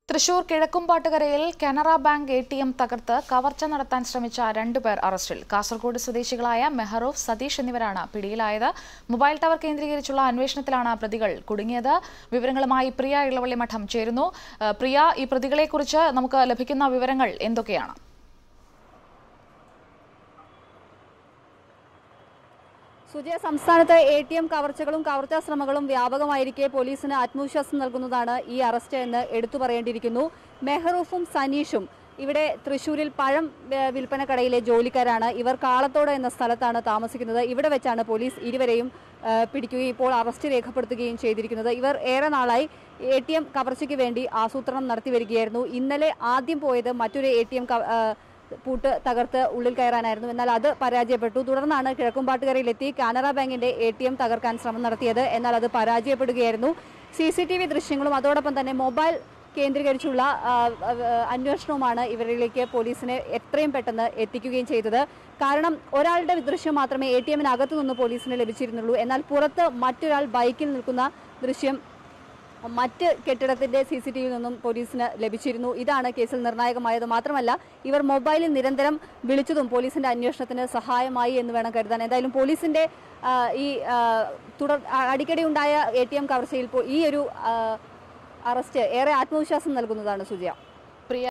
തൃശൂർ കിഴക്കുംപാട്ടുകരയിൽ Canara bank A T M തകർത്ത് കവർച്ച നടത്താൻ ശ്രമിച്ച രണ്ടുപേർ അറസ്റ്റിൽ കാസർഗോഡ് സ്വദേശികളായ മെഹറൂഫ് സതീഷ് എന്നിവരാണ് പിടിയിലായത് മൊബൈൽ ടവർ കേന്ദ്രീകരിച്ചുള്ള അന്വേഷണത്തിലാണ് പ്രതികൾ കുടുങ്ങിയത് വിവരങ്ങളുമായി പ്രിയ ഇളവള്ളി മഠം ചേരുന്നു ഏഹ് പ്രിയ ഈ പ്രതികളെക്കുറിച്ച് നമുക്ക് ലഭിക്കുന്ന വിവരങ്ങൾ എന്തൊക്കെയാണ് സുജയ സംസ്ഥാനത്ത് എ ടി എം കവർച്ചകളും കവർച്ചാ ശ്രമങ്ങളും വ്യാപകമായിരിക്കെ പോലീസിന് ആത്മവിശ്വാസം നൽകുന്നതാണ് ഈ അറസ്റ്റ് എന്ന് എടുത്തു പറയേണ്ടിയിരിക്കുന്നു മെഹറൂഫും സനീഷും ഇവിടെ തൃശൂരിൽ പഴം ഏഹ്, വിൽപ്പന കടയിലെ ജോലിക്കാരാണ് ഇവർ കാളത്തോട് എന്ന സ്ഥലത്താണ് താമസിക്കുന്നത് ഇവിടെ വെച്ചാണ് പോലീസ് ഇരുവരെയും ഏഹ്, പിടിക്കുകയും ഇപ്പോൾ അറസ്റ്റ് രേഖപ്പെടുത്തുകയും ചെയ്തിരിക്കുന്നത് ഇവർ ഏറെ നാളായി എ ടി എം കവർച്ചയ്ക്ക് വേണ്ടി ആസൂത്രണം നടത്തി വരികയായിരുന്നു ഇന്നലെ ആദ്യം പോയത് മറ്റൊരു എ ടി എം പൂട്ട് തകർത്ത് ഉള്ളിൽ കയറാനായിരുന്നു എന്നാൽ അത് പരാജയപ്പെട്ടു തുടർന്നാണ് കിഴക്കുംപാട്ടുകരയിലെത്തി കാനറ ബാങ്കിന്റെ എ ടി എം തകർക്കാൻ ശ്രമം നടത്തിയത് എന്നാൽ അത് പരാജയപ്പെടുകയായിരുന്നു സി സി ടി വി ദൃശ്യങ്ങളും അതോടൊപ്പം തന്നെ മൊബൈൽ കേന്ദ്രീകരിച്ചുള്ള ആ, ആ, അന്വേഷണവുമാണ് ഇവരിലേക്ക് പോലീസിനെ എത്രയും പെട്ടെന്ന് എത്തിക്കുകയും ചെയ്തത് കാരണം ഒരാളുടെ ദൃശ്യം മാത്രമേ എ ടി എമ്മിനകത്തു നിന്ന് പോലീസിന് ലഭിച്ചിരുന്നുള്ളൂ എന്നാൽ പുറത്ത് മറ്റൊരാൾ ബൈക്കിൽ നിൽക്കുന്ന ദൃശ്യം മറ്റ് കെട്ടിടത്തിന്റെ സി സി ടി വിയിൽ നിന്നും പോലീസിന് ലഭിച്ചിരുന്നു ഇതാണ് കേസിൽ നിർണായകമായത് മാത്രമല്ല ഇവർ മൊബൈലിൽ നിരന്തരം വിളിച്ചതും പോലീസിന്റെ അന്വേഷണത്തിന് സഹായമായി എന്ന് വേണം കരുതാൻ എന്തായാലും പോലീസിന്റെ ആ, ഈ ആ, തുടർ ആ, അടിക്കടി ഉണ്ടായ എ ടി എം കവർച്ചയിൽ പോ- ഈ ഒരു ആ, അറസ്റ്റ് ഏറെ ആത്മവിശ്വാസം നൽകുന്നതാണ് സുജയ